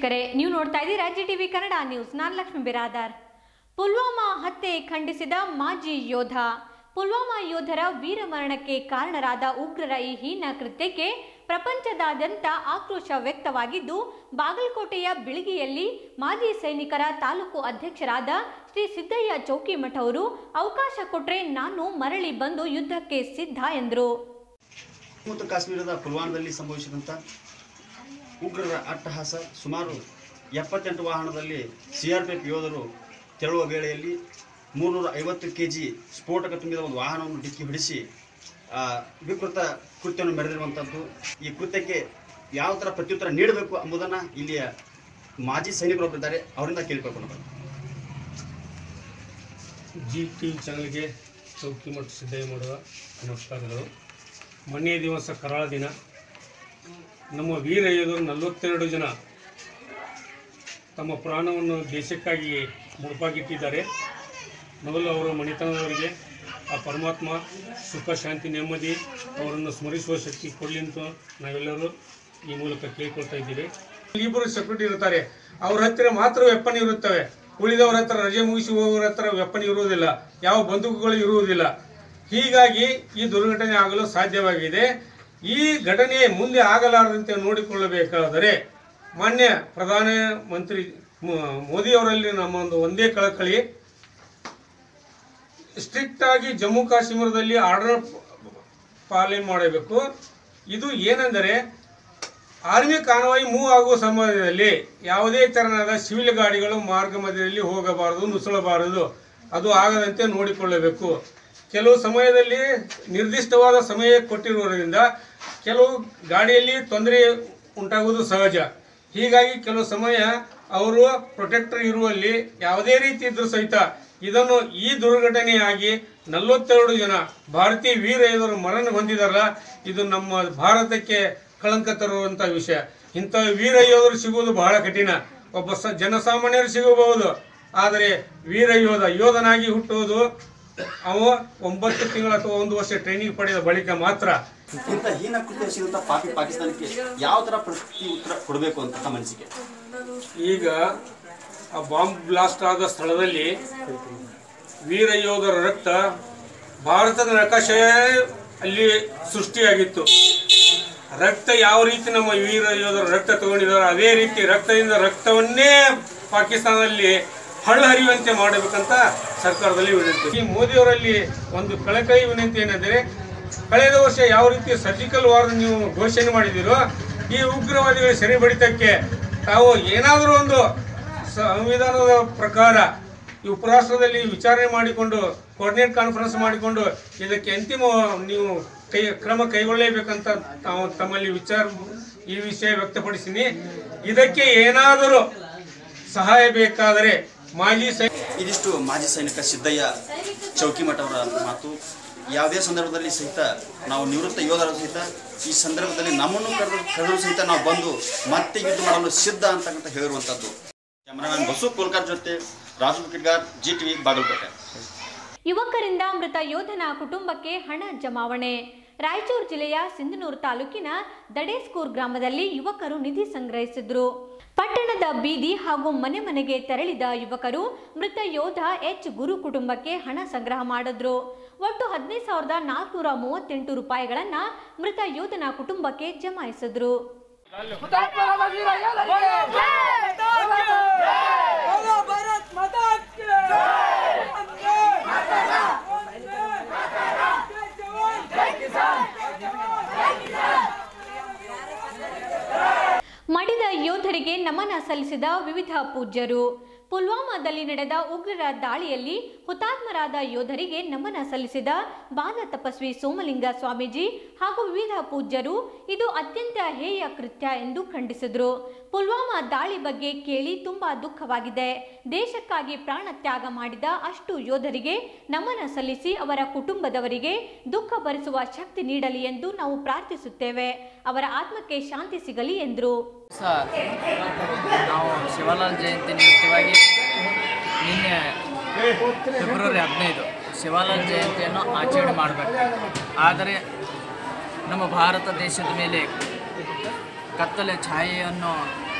ವೀಕ್ಷಕರೇ ನೀವು ನೋಡ್ತಾ ಇದ್ದೀರಾ ಜಿ ಟಿವಿ ಕನ್ನಡ ನ್ಯೂಸ್ ನಾನು ಲಕ್ಷ್ಮೀ ಬಿರಾದಾರ್ ಪುಲ್ವಾಮಾ ಹತ್ಯೆ ಖಂಡಿಸಿದ ಮಾಜಿ ಯೋಧ ಪುಲ್ವಾಮಾ ಯೋಧರ ವೀರಮರಣಕ್ಕೆ ಕಾರಣರಾದ ಉಗ್ರರ ಈ ಹೀನ ಕೃತ್ಯಕ್ಕೆ ಪ್ರಪಂಚದಾದ್ಯಂತ ಆಕ್ರೋಶ ವ್ಯಕ್ತವಾಗಿದ್ದು ಬಾಗಲಕೋಟೆಯ ಬಿಳಿಗಿಯಲ್ಲಿ ಮಾಜಿ ಸೈನಿಕರ ತಾಲೂಕು ಅಧ್ಯಕ್ಷರಾದ ಶ್ರೀ ಸಿದ್ದಯ್ಯ ಚೌಕಿಮಠ ಅವರು ಅವಕಾಶ ಕೊಟ್ರೆ ನಾನು ಮರಳಿ ಬಂದು ಯುದ್ಧಕ್ಕೆ ಸಿದ್ಧ ಎಂದರು ಮತ್ತು ಕಾಶ್ಮೀರದ ಪುಲ್ವಾಮಾದಲ್ಲಿ ಸಂಭವಿಸಿದಂಥ ಉಗ್ರರ ಅಟ್ಟಹಾಸ ಸುಮಾರು ಎಪ್ಪತ್ತೆಂಟು ವಾಹನದಲ್ಲಿ ಸಿ ಆರ್ ಪಿ ಎಫ್ ಯೋಧರು ತೆರಳುವ ವೇಳೆಯಲ್ಲಿ ಮೂರುನೂರ ಐವತ್ತು ಕೆ ಜಿ ಸ್ಫೋಟಕ ತುಂಬಿದ ಒಂದು ವಾಹನವನ್ನು ಡಿಕ್ಕಿ ಹೊಡಿಸಿ ಆ, ವಿಕೃತ ಕೃತ್ಯವನ್ನು ಮೆರೆದಿರುವಂಥದ್ದು ಈ ಕೃತ್ಯಕ್ಕೆ ಯಾವ ಥರ ಪ್ರತ್ಯುತ್ತರ ನೀಡಬೇಕು ಎಂಬುದನ್ನು ಇಲ್ಲಿಯ ಮಾಜಿ ಸೈನಿಕರೊಬ್ಬರಿದ್ದಾರೆ ಅವರಿಂದ ಕೇಳಿಕೊಂಡು ನಾವು ಜಿ ಟಿ ಚಾನಲ್ಗೆ ಚೌಕಿ ಮತ್ತು ಸಿದ್ದಯ್ಯ ಮಾಡುವ ನಮಸ್ಕಾರಗಳು ಮೊನ್ನೆ ದಿವಸ ಕರಾಳ ದಿನ ನಮ್ಮ ವೀರ ಯೋಧರು ನಲವತ್ತೆರಡು ಜನ ತಮ್ಮ ಪ್ರಾಣವನ್ನು ದೇಶಕ್ಕಾಗಿ ಮುಡುಪಾಗಿಟ್ಟಿದ್ದಾರೆ ಮೊದಲು ಅವರ ಮನೆತನದವರಿಗೆ ಆ ಪರಮಾತ್ಮ ಸುಖ ಶಾಂತಿ ನೆಮ್ಮದಿ ಅವರನ್ನು ಸ್ಮರಿಸುವ ಶಕ್ತಿ ಕೊಡಲಿ ಅಂತ ನಾವೆಲ್ಲರೂ ಈ ಮೂಲಕ ಕೇಳ್ಕೊಳ್ತಾ ಇದ್ದೀವಿ ಇಬ್ಬರು ಸೆಕ್ಯೂರಿಟಿ ಇರ್ತಾರೆ ಅವ್ರ ಹತ್ತಿರ ಮಾತ್ರ ವೆಪನ್ ಇರುತ್ತವೆ ಉಳಿದವರ ಹತ್ರ ರಜೆ ಮುಗಿಸಿ ಹೋಗೋರ ಹತ್ರ ವೆಪನ್ ಇರುವುದಿಲ್ಲ ಯಾವ ಬಂದೂಕುಗಳು ಇರುವುದಿಲ್ಲ ಹೀಗಾಗಿ ಈ ದುರ್ಘಟನೆ ಆಗಲು ಸಾಧ್ಯವಾಗಿದೆ ಈ ಘಟನೆ ಮುಂದೆ ಆಗಲಾರದಂತೆ ನೋಡಿಕೊಳ್ಳಬೇಕಾದರೆ ಮಾನ್ಯ ಪ್ರಧಾನ ಮಂತ್ರಿ ಮೋ- ಮೋದಿಯವರಲ್ಲಿ ನಮ್ಮ ಒಂದು ಒಂದೇ ಕಳಕಳಿ ಸ್ಟ್ರಿಕ್ಟ್ ಆಗಿ ಜಮ್ಮು ಕಾಶ್ಮೀರದಲ್ಲಿ ಆರ್ಡರ್ ಪಾಲನೆ ಮಾಡಬೇಕು ಇದು ಏನೆಂದರೆ ಆರ್ಮಿ ಕಾನ್ವಾಯ್ ಮೂವ್ ಆಗುವ ಸಮಯದಲ್ಲಿ ಯಾವುದೇ ತೆರನಾದ ಸಿವಿಲ್ ಗಾಡಿಗಳು ಮಾರ್ಗ ಮಧ್ಯದಲ್ಲಿ ಹೋಗಬಾರದು ನುಸುಳಬಾರದು ಅದು ಆಗದಂತೆ ನೋಡಿಕೊಳ್ಳಬೇಕು ಕೆಲವು ಸಮಯದಲ್ಲಿ ನಿರ್ದಿಷ್ಟವಾದ ಸಮಯ ಕೊಟ್ಟಿರುವುದರಿಂದ ಕೆಲವು ಗಾಡಿಯಲ್ಲಿ ತೊಂದರೆ ಉಂಟಾಗುವುದು ಸಹಜ ಹೀಗಾಗಿ ಕೆಲವು ಸಮಯ ಅವರು ಪ್ರೊಟೆಕ್ಟರ್ ಇರುವಲ್ಲಿ ಯಾವುದೇ ರೀತಿ ಇದ್ರೂ ಸಹಿತ ಇದನ್ನು ಈ ದುರ್ಘಟನೆಯಾಗಿ ನಲವತ್ತೆರಡು ಜನ ಭಾರತೀಯ ವೀರ ಯೋಧರು ಮರಣ ಹೊಂದಿದಾರಲ್ಲ ಇದು ನಮ್ಮ ಭಾರತಕ್ಕೆ ಕಳಂಕ ತರುವಂತ ವಿಷಯ ಇಂಥ ವೀರ ಯೋಧರು ಸಿಗುವುದು ಬಹಳ ಕಠಿಣ ಒಬ್ಬ ಸ ಜನಸಾಮಾನ್ಯರು ಸಿಗಬಹುದು ಆದರೆ ವೀರ ಯೋಧ ಯೋಧನಾಗಿ ಹುಟ್ಟುವುದು ಅವ ಒಂಬತ್ತು ತಿಂಗಳ ಅಥವಾ ಒಂದು ವರ್ಷ ಟ್ರೈನಿಂಗ್ ಪಡೆದ ಬಳಿಕ ಮಾತ್ರ ಇಂಥ ಹೀನ ಕೃತ್ಯ ಸಿಗುವಂಥ ಪಾಕಿ ಪಾಕಿಸ್ತಾನಕ್ಕೆ ಯಾವ ಥರ ಪ್ರತಿ ಉತ್ತರ ಕೊಡಬೇಕು ಅಂತ ತಮ್ಮ ಅನಿಸಿಕೆ ಈಗ ಆ ಬಾಂಬ್ ಬ್ಲಾಸ್ಟ್ ಆದ ಸ್ಥಳದಲ್ಲಿ ವೀರ ಯೋಧರ ರಕ್ತ ಭಾರತದ ನಕಾಶೆ ಅಲ್ಲಿ ಸೃಷ್ಟಿಯಾಗಿತ್ತು ರಕ್ತ ಯಾವ ರೀತಿ ನಮ್ಮ ವೀರ ಯೋಧರ ರಕ್ತ ತಗೊಂಡಿದ್ದಾರೆ ಅದೇ ರೀತಿ ರಕ್ತದಿಂದ ರಕ್ತವನ್ನೇ ಪಾಕಿಸ್ತಾನದಲ್ಲಿ ಹಳ್ಳ ಹರಿಯುವಂತೆ ಮಾಡಬೇಕಂತ ಸರ್ಕಾರದಲ್ಲಿ ವಿನಂತಿ ಈ ಮೋದಿಯವರಲ್ಲಿ ಒಂದು ಕಳಕಳಿ ವಿನಂತಿ ಏನೆಂದರೆ ಕಳೆದ ವರ್ಷ ಯಾವ ರೀತಿ ಸರ್ಜಿಕಲ್ ವಾರ್ ನೀವು ಘೋಷಣೆ ಮಾಡಿದಿರೋ ಈ ಉಗ್ರವಾದಿಗಳ ಸೆರೆ ಬಡಿತಕ್ಕೆ ತಾವು ಏನಾದರೂ ಒಂದು ಸಂವಿಧಾನದ ಪ್ರಕಾರ ಈ ಉಪರಾಷ್ಟ್ರದಲ್ಲಿ ವಿಚಾರಣೆ ಮಾಡಿಕೊಂಡು ಕೋರ್ಡಿನೇಟ್ ಕಾನ್ಫರೆನ್ಸ್ ಮಾಡಿಕೊಂಡು ಇದಕ್ಕೆ ಅಂತಿಮ ನೀವು ಕೈ ಕ್ರಮ ಕೈಗೊಳ್ಳಲೇಬೇಕಂತ ತಾವು ತಮ್ಮಲ್ಲಿ ವಿಚಾರ ಈ ವಿಷಯ ವ್ಯಕ್ತಪಡಿಸಿನಿ ಇದಕ್ಕೆ ಏನಾದರೂ ಸಹಾಯ ಬೇಕಾದರೆ ಮಾಜಿ ಸೈ ಇದಿಷ್ಟು ಮಾಜಿ ಸೈನಿಕ ಸಿದ್ದಯ್ಯ ಚೌಕಿಮಠ ಅವರ ಮಾತು ಯಾವುದೇ ಸಂದರ್ಭದಲ್ಲಿ ಸಹಿತ ನಾವು ನಿವೃತ್ತ ಯೋಧರ ಸಹಿತ ಈ ಸಂದರ್ಭದಲ್ಲಿ ನಮ್ಮನ್ನು ಕರೆದು ಕರೆದು ಸಹಿತ ನಾವು ಬಂದು ಮತ್ತೆ ಯುದ್ಧ ಮಾಡಲು ಸಿದ್ಧ ಅಂತಕ್ಕಂಥ ಹೇಳಿರುವಂಥದ್ದು ಕ್ಯಾಮರಾಮನ್ ಬಸು ಕೋಲ್ಕರ್ ಜೊತೆ ರಾಜು ಕಿಡ್ಗಾರ್ ಜಿ ಟಿವಿ ಬಾಗಲಕೋಟೆ ಯುವಕರಿಂದ ಮೃತ ಯೋಧನ ಕುಟುಂಬಕ್ಕೆ ಹಣ ಜಮಾವಣೆ ರಾಯಚೂರು ಜಿಲ್ಲೆಯ ಸಿಂಧನೂರು ತಾಲೂಕಿನ ದಡೇಸ್ಕೂರ್ ಗ್ರಾಮದಲ್ಲಿ ಯುವಕರು ನಿಧಿ ಸಂಗ್ರಹಿಸಿದ್ರು ಪಟ್ಟಣದ ಬೀದಿ ಹಾಗೂ ಮನೆ ಮನೆಗೆ ತೆರಳಿದ ಯುವಕರು ಮೃತ ಯೋಧ ಎಚ್ ಗುರು ಕುಟುಂಬಕ್ಕೆ ಹಣ ಸಂಗ್ರಹ ಮಾಡಿದ್ರು ಒಟ್ಟು ಹದಿನೈದು ಸಾವಿರದ ನಾಲ್ಕುನೂರ ಮೂವತ್ತೆಂಟು ರೂಪಾಯಿಗಳನ್ನ ಮೃತ ಯೋಧನ ಕುಟುಂಬಕ್ಕೆ ಜಮಾಯಿಸಿದ್ರು बोलो भारत माता की जय जवान जय किसान ಮಡಿದ ಯೋಧರಿಗೆ ನಮನ ಸಲ್ಲಿಸಿದ ವಿವಿಧ ಪೂಜ್ಯರು ಪುಲ್ವಾಮಾದಲ್ಲಿ ನಡೆದ ಉಗ್ರರ ದಾಳಿಯಲ್ಲಿ ಹುತಾತ್ಮರಾದ ಯೋಧರಿಗೆ ನಮನ ಸಲ್ಲಿಸಿದ ಬಾಲ ತಪಸ್ವಿ ಸೋಮಲಿಂಗ ಸ್ವಾಮೀಜಿ ಹಾಗೂ ವಿವಿಧ ಪೂಜ್ಯರು ಇದು ಅತ್ಯಂತ ಹೇಯ ಕೃತ್ಯ ಎಂದು ಖಂಡಿಸಿದರು ಪುಲ್ವಾಮಾ ದಾಳಿ ಬಗ್ಗೆ ಕೇಳಿ ತುಂಬಾ ದುಃಖವಾಗಿದೆ ದೇಶಕ್ಕಾಗಿ ಪ್ರಾಣ ತ್ಯಾಗ ಮಾಡಿದ ಅಷ್ಟು ಯೋಧರಿಗೆ ನಮನ ಸಲ್ಲಿಸಿ ಅವರ ಕುಟುಂಬದವರಿಗೆ ದುಃಖ ಭರಿಸುವ ಶಕ್ತಿ ನೀಡಲಿ ಎಂದು ನಾವು ಪ್ರಾರ್ಥಿಸುತ್ತೇವೆ ಅವರ ಆತ್ಮಕ್ಕೆ ಶಾಂತಿ ಸಿಗಲಿ ಎಂದರು ಸಹ ನಾವು ಶಿವಲಾಲ್ ಜಯಂತಿ ನಿಮಿತ್ತವಾಗಿ ನಿನ್ನೆ ಫೆಬ್ರವರಿ ಹದಿನೈದು ಶಿವಲಾಲ್ ಜಯಂತಿಯನ್ನು ಆಚರಣೆ ಮಾಡಬೇಕು ಆದರೆ ನಮ್ಮ ಭಾರತ ದೇಶದ ಮೇಲೆ ಕತ್ತಲೆ ಛಾಯೆಯನ್ನು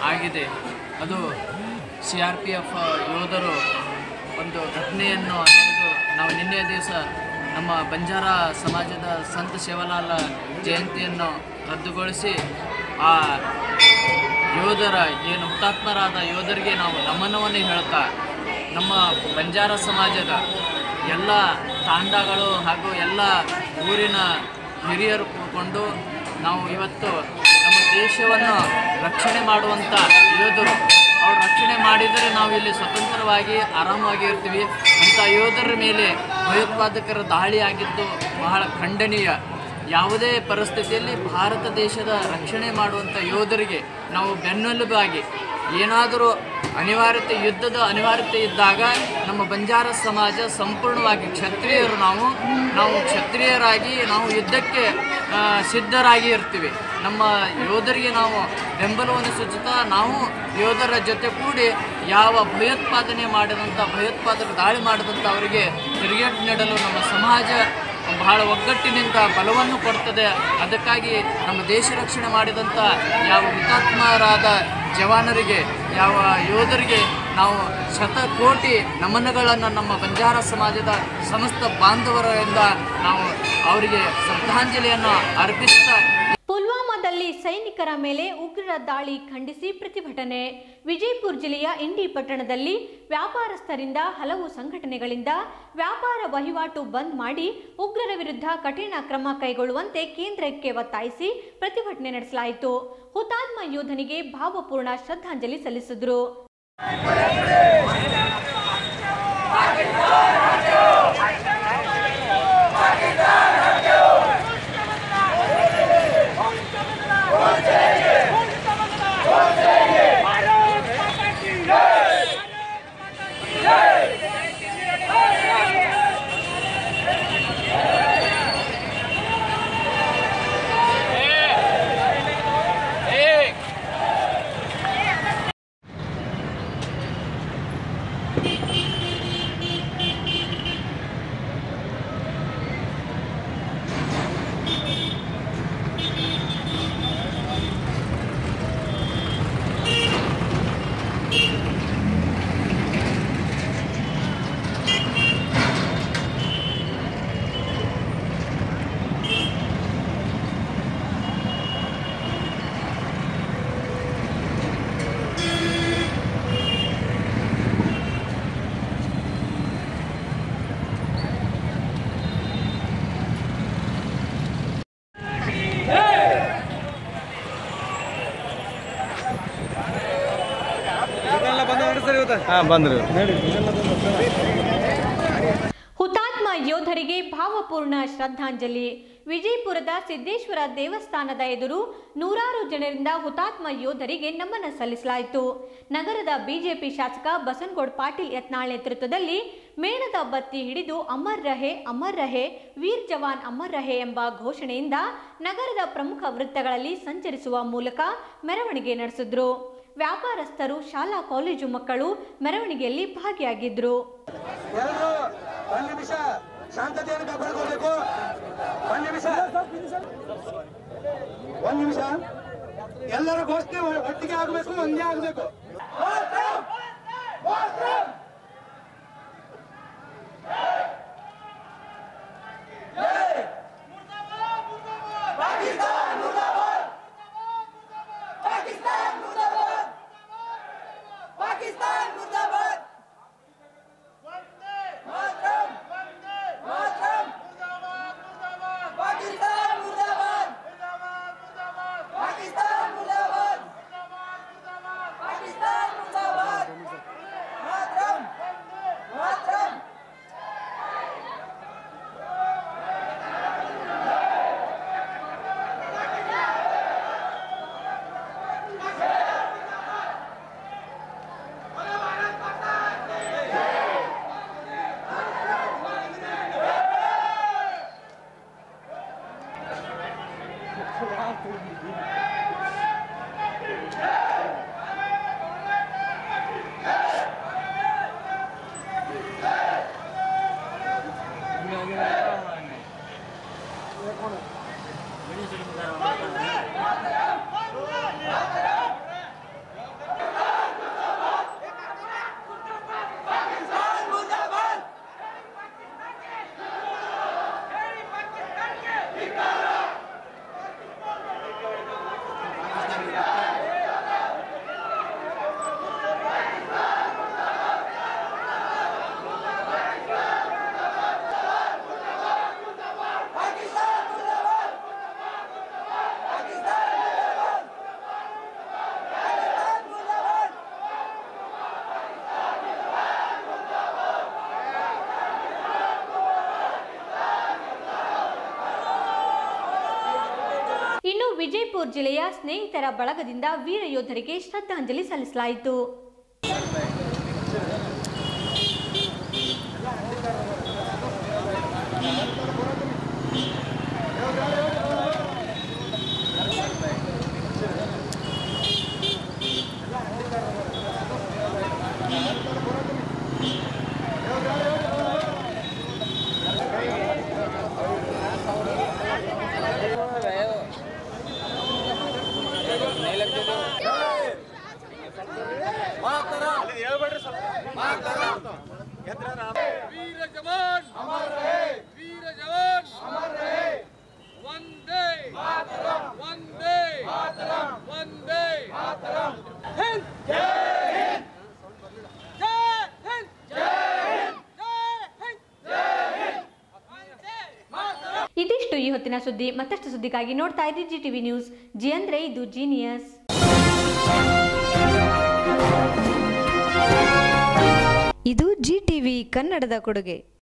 ಆಗಿದೆ ಅದು ಸಿ ಆರ್ ಪಿ ಎಫ್ ಯೋಧರು ಒಂದು ಘಟನೆಯನ್ನು ನಡೆದು ನಾವು ನಿನ್ನೆ ದಿವಸ ನಮ್ಮ ಬಂಜಾರ ಸಮಾಜದ ಸಂತ ಸೇವಾಲಾಲ ಜಯಂತಿಯನ್ನು ರದ್ದುಗೊಳಿಸಿ ಆ ಯೋಧರ ಏನು ಹುತಾತ್ಮರಾದ ಯೋಧರಿಗೆ ನಾವು ನಮನವನ್ನು ಹೇಳ್ತಾ ನಮ್ಮ ಬಂಜಾರ ಸಮಾಜದ ಎಲ್ಲ ತಾಂಡಗಳು ಹಾಗೂ ಎಲ್ಲ ಊರಿನ ಹಿರಿಯರು ಕೂತ್ಕೊಂಡು ನಾವು ಇವತ್ತು ನಮ್ಮ ದೇಶವನ್ನು ರಕ್ಷಣೆ ಮಾಡುವಂಥ ಯೋಧರು ಅವ್ರು ರಕ್ಷಣೆ ಮಾಡಿದರೆ ನಾವು ಇಲ್ಲಿ ಸ್ವತಂತ್ರವಾಗಿ ಆರಾಮವಾಗಿ ಇರ್ತೀವಿ ಅಂಥ ಯೋಧರ ಮೇಲೆ ಭಯೋತ್ಪಾದಕರ ದಾಳಿ ಆಗಿದ್ದು ಬಹಳ ಖಂಡನೀಯ ಯಾವುದೇ ಪರಿಸ್ಥಿತಿಯಲ್ಲಿ ಭಾರತ ದೇಶದ ರಕ್ಷಣೆ ಮಾಡುವಂಥ ಯೋಧರಿಗೆ ನಾವು ಬೆನ್ನೆಲುಬಾಗಿ ಏನಾದರೂ ಅನಿವಾರ್ಯತೆ ಯುದ್ಧದ ಅನಿವಾರ್ಯತೆ ಇದ್ದಾಗ ನಮ್ಮ ಬಂಜಾರ ಸಮಾಜ ಸಂಪೂರ್ಣವಾಗಿ ಕ್ಷತ್ರಿಯರು ನಾವು ನಾವು ಕ್ಷತ್ರಿಯರಾಗಿ ನಾವು ಯುದ್ಧಕ್ಕೆ ಆ, ಸಿದ್ಧರಾಗಿ ಇರ್ತೀವಿ ನಮ್ಮ ಯೋಧರಿಗೆ ನಾವು ಬೆಂಬಲವನ್ನು ಸೂಚಿಸ್ತಾ ನಾವು ಯೋಧರ ಜೊತೆ ಕೂಡಿ ಯಾವ ಭಯೋತ್ಪಾದನೆ ಮಾಡಿದಂಥ ಭಯೋತ್ಪಾದಕ ದಾಳಿ ಮಾಡಿದಂಥ ಅವರಿಗೆ ತಿರುಗೇಟು ನೀಡಲು ನಮ್ಮ ಸಮಾಜ ಬಹಳ ಒಗ್ಗಟ್ಟಿನಿಂದ ಬಲವನ್ನು ಕೊಡ್ತದೆ ಅದಕ್ಕಾಗಿ ನಮ್ಮ ದೇಶ ರಕ್ಷಣೆ ಮಾಡಿದಂಥ ಯಾವ ಹುತಾತ್ಮರಾದ ಜವಾನರಿಗೆ ಯಾವ ಯೋಧರಿಗೆ ನಾವು ಶತಕೋಟಿ ನಮನಗಳನ್ನು ನಮ್ಮ ಬಂಜಾರ ಸಮಾಜದ ಸಮಸ್ತ ಬಾಂಧವರಿಂದ ನಾವು ಅವರಿಗೆ ಶ್ರದ್ಧಾಂಜಲಿಯನ್ನು ಅರ್ಪಿಸ್ತಾ ಪುಲ್ವಾಮಾದಲ್ಲಿ ಸೈನಿಕರ ಮೇಲೆ ಉಗ್ರರ ದಾಳಿ ಖಂಡಿಸಿ ಪ್ರತಿಭಟನೆ ವಿಜಯಪುರ ಜಿಲ್ಲೆಯ ಇಂಡಿ ಪಟ್ಟಣದಲ್ಲಿ ವ್ಯಾಪಾರಸ್ಥರಿಂದ ಹಲವು ಸಂಘಟನೆಗಳಿಂದ ವ್ಯಾಪಾರ ವಹಿವಾಟು ಬಂದ್ ಮಾಡಿ ಉಗ್ರರ ವಿರುದ್ಧ ಕಠಿಣ ಕ್ರಮ ಕೈಗೊಳ್ಳುವಂತೆ ಕೇಂದ್ರಕ್ಕೆ ಒತ್ತಾಯಿಸಿ ಪ್ರತಿಭಟನೆ ನಡೆಸಲಾಯಿತು ಹುತಾತ್ಮ ಯೋಧನಿಗೆ ಭಾವಪೂರ್ಣ ಶ್ರದ್ಧಾಂಜಲಿ ಸಲ್ಲಿಸಿದರು ಹುತಾತ್ಮ ಯೋಧರಿಗೆ ಭಾವಪೂರ್ಣ ಶ್ರದ್ಧಾಂಜಲಿ ವಿಜಯಪುರದ ಸಿದ್ದೇಶ್ವರ ದೇವಸ್ಥಾನದ ಎದುರು ನೂರಾರು ಜನರಿಂದ ಹುತಾತ್ಮ ಯೋಧರಿಗೆ ನಮನ ಸಲ್ಲಿಸಲಾಯಿತು ನಗರದ ಬಿಜೆಪಿ ಶಾಸಕ ಬಸನಗೌಡ ಪಾಟೀಲ್ ಯತ್ನಾಳ್ ನೇತೃತ್ವದಲ್ಲಿ ಮೇಣದ ಬತ್ತಿ ಹಿಡಿದು ಅಮರ್ ರಹೆ ಅಮರ್ ರಹೆ ವೀರ್ ಜವಾನ್ ಅಮರ್ ರಹೆ ಎಂಬ ಘೋಷಣೆಯಿಂದ ನಗರದ ಪ್ರಮುಖ ವೃತ್ತಗಳಲ್ಲಿ ಸಂಚರಿಸುವ ಮೂಲಕ ಮೆರವಣಿಗೆ ನಡೆಸಿದ್ರು ವ್ಯಾಪಾರಸ್ಥರು ಶಾಲಾ ಕಾಲೇಜು ಮಕ್ಕಳು ಮೆರವಣಿಗೆಯಲ್ಲಿ ಭಾಗಿಯಾಗಿದ್ರು ಎಲ್ಲರೂ ಒಂದ್ ನಿಮಿಷ ಶಾಂತತೆಯನ್ನು ಕಾಪಾಡ್ಕೋಬೇಕು ಒಂದ್ ನಿಮಿಷ ಒಂದ್ ನಿಮಿಷ ಎಲ್ಲರ ಘೋಷಣೆ ಒ- ಒಟ್ಟಿಗೆ ಆಗಬೇಕು ಒಂದೇ ಆಗಬೇಕು ಪಾಕಿಸ್ತಾನ್ ವಿಜಯಪುರ ಜಿಲ್ಲೆಯ ಸ್ನೇಹಿತರ ಬಳಗದಿಂದ ವೀರ ಯೋಧರಿಗೆ ಶ್ರದ್ಧಾಂಜಲಿ ಸಲ್ಲಿಸಲಾಯಿತು वीर जवान अमर रहे वीर जवान अमर रहे वंदे मातरम वंदे मातरम वंदे मातरम हिंद जय हिंद जय हिंद जय हिंद जय हिंद जय हिंद वंदे मातरम ಇದಿಷ್ಟು ಈ ಹೊತ್ತಿನ ಸುದ್ದಿ ಮತ್ತಷ್ಟು ಸುದ್ದಿಗಾಗಿ ನೋಡ್ತಾ ಇರಿ ಜಿ ಟಿವಿ ನ್ಯೂಸ್ ಜಿ ಅಂದ್ರೆ ಇದು ಜೀನಿಯಸ್ ಇದು ಜಿ ಟಿವಿ ಕನ್ನಡದ ಕೊಡುಗೆ